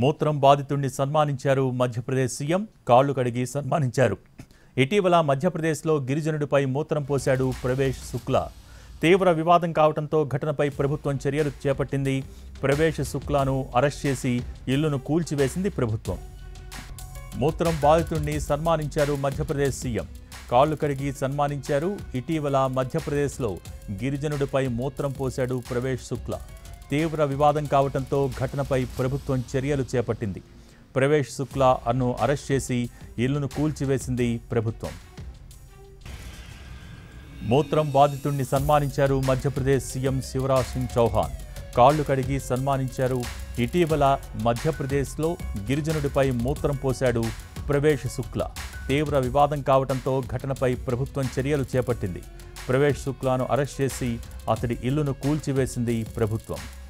మూత్రం బాధితుడిని సన్మానించారు మధ్యప్రదేశ్ సీఎం కాళ్లు కడిగి సన్మానించారు ఇటీవల మధ్యప్రదేశ్లో గిరిజనుడిపై మూత్రం పోశాడు ప్రవేశ్ శుక్లా తీవ్ర వివాదం కావడంతో ఘటనపై ప్రభుత్వం చర్యలు చేపట్టింది ప్రవేశ్ శుక్లాను అరెస్ట్ చేసి ఇల్లును కూల్చివేసింది ప్రభుత్వం మూత్రం బాధితుడిని సన్మానించారు మధ్యప్రదేశ్ సీఎం కాళ్లు కడిగి సన్మానించారు ఇటీవల మధ్యప్రదేశ్లో గిరిజనుడిపై మూత్రం పోశాడు ప్రవేశ్ శుక్లా తీవ్ర వివాదం కావడంతో ఘటనపై ప్రభుత్వం చర్యలు చేపట్టింది ప్రవేశ్ శుక్లా అను అరెస్ట్ చేసి ఇల్లును కూల్చివేసింది ప్రభుత్వం మూత్రం బాధితుడిని సన్మానించారు మధ్యప్రదేశ్ సీఎం శివరాజ్ సింగ్ చౌహాన్ కాళ్లు కడిగి సన్మానించారు ఇటీవల మధ్యప్రదేశ్లో గిరిజనుడిపై మూత్రం పోశాడు ప్రవేశ్ శుక్లా తీవ్ర వివాదం కావడంతో ఘటనపై ప్రభుత్వం చర్యలు చేపట్టింది ప్రవేశ్ శుక్లాను అరెస్ట్ చేసి అతడి ఇల్లును కూల్చివేసింది ప్రభుత్వం